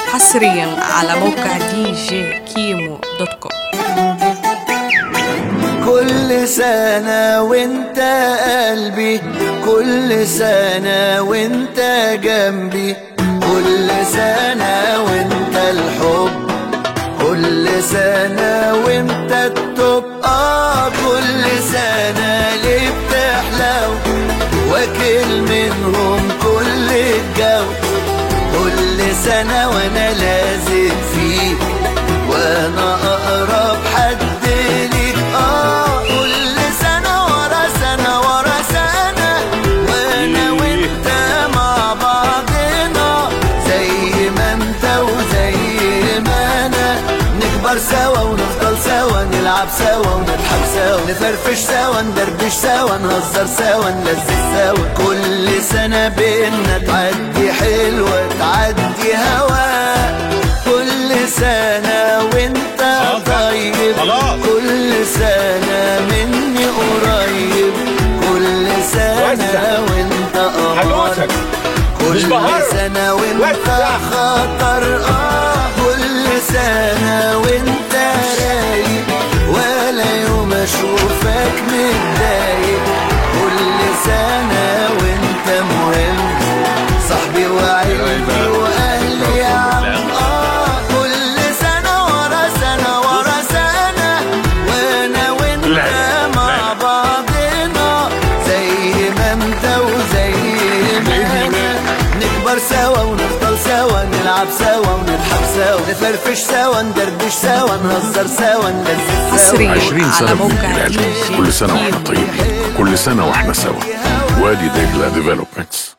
حصريا على موقع دي جي كيمو دوت كوم كل سنة وانت قلبي كل سنة وانت جنبي كل سنة وانت الحب كل سنة وانت التوب اه كل سنة ليه بتحلو واكل منهم كل الجو كل سنة وانا لازق فيك وانا اقرب حد ليك اه كل سنة ورا سنة ورا سنة وانا وانت مع بعضنا زي ما انت وزي ما انا نكبر سوا ونفضل سوا نلعب سوا ونضحك سوا نفرفش سوا ندردش سوا نهزر سوا نلذذ سوا كل سنة بينا تعدي حلوة تعدي هوا كل سنة وانت طيب خلاص. كل سنة مني قريب كل سنة وانت قمر هدوسك مش كل بهرب. سنة وانت وسع. خطر اه كل سنة وانت رايق ولا يوم اشوفك متضايق كل سنة وانت مهم صاحبي وعيلتي واهلي يا عم اه كل سنة ورا سنة ورا سنة وانا وانت لا، مع بعضنا زي ما انت وزي ما انا نكبر سوا ونفضل سوا نلعب سوا ونضحك سوا نفرفش سوا ندردش سوا نهزر سوا نلذذ سوا حصريا عشرين على سنة موقع بنت دي العلم جي كل سنة واحنا كيمو طيبين كل سنة واحنا سوا وادي دجلة ديفلوبمنتس